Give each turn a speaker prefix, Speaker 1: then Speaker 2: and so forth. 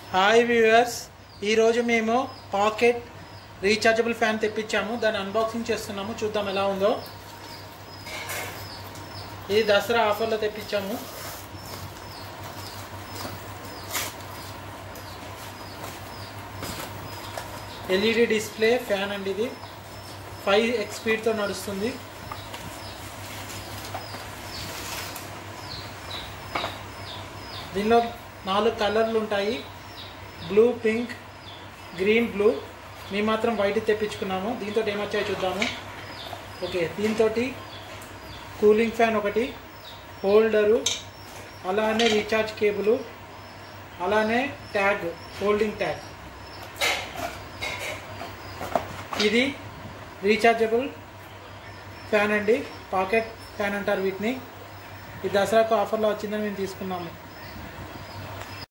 Speaker 1: hi viewers ఈరోజు మేము pocket rechargeable fan తెప్పించాము దాన్ని అన్బాక్సింగ్ చేస్తున్నాము చూద్దాం ఎలా ఉందో ఇది దసరా ఆఫర్లో తెప్పించాము ఎల్ఈడి డిస్ప్లే ఫ్యాన్ అండి ఇది ఫైవ్ ఎక్స్ స్పీడ్తో నడుస్తుంది దీనిలో నాలుగు కలర్లు ఉంటాయి బ్లూ పింక్ గ్రీన్ బ్లూ మేము మాత్రం వైట్ తెప్పించుకున్నాము దీంతో ఏమొచ్చాయో చూద్దాము ఓకే దీంతో కూలింగ్ ఫ్యాన్ ఒకటి హోల్డరు అలానే రీఛార్జ్ కేబుల్ అలానే ట్యాగ్ హోల్డింగ్ ట్యాగ్ ఇది రీఛార్జబుల్ ఫ్యాన్ అండి పాకెట్ ఫ్యాన్ అంటారు వీటిని ఈ దసరాకు ఆఫర్లో వచ్చిందని మేము తీసుకున్నాము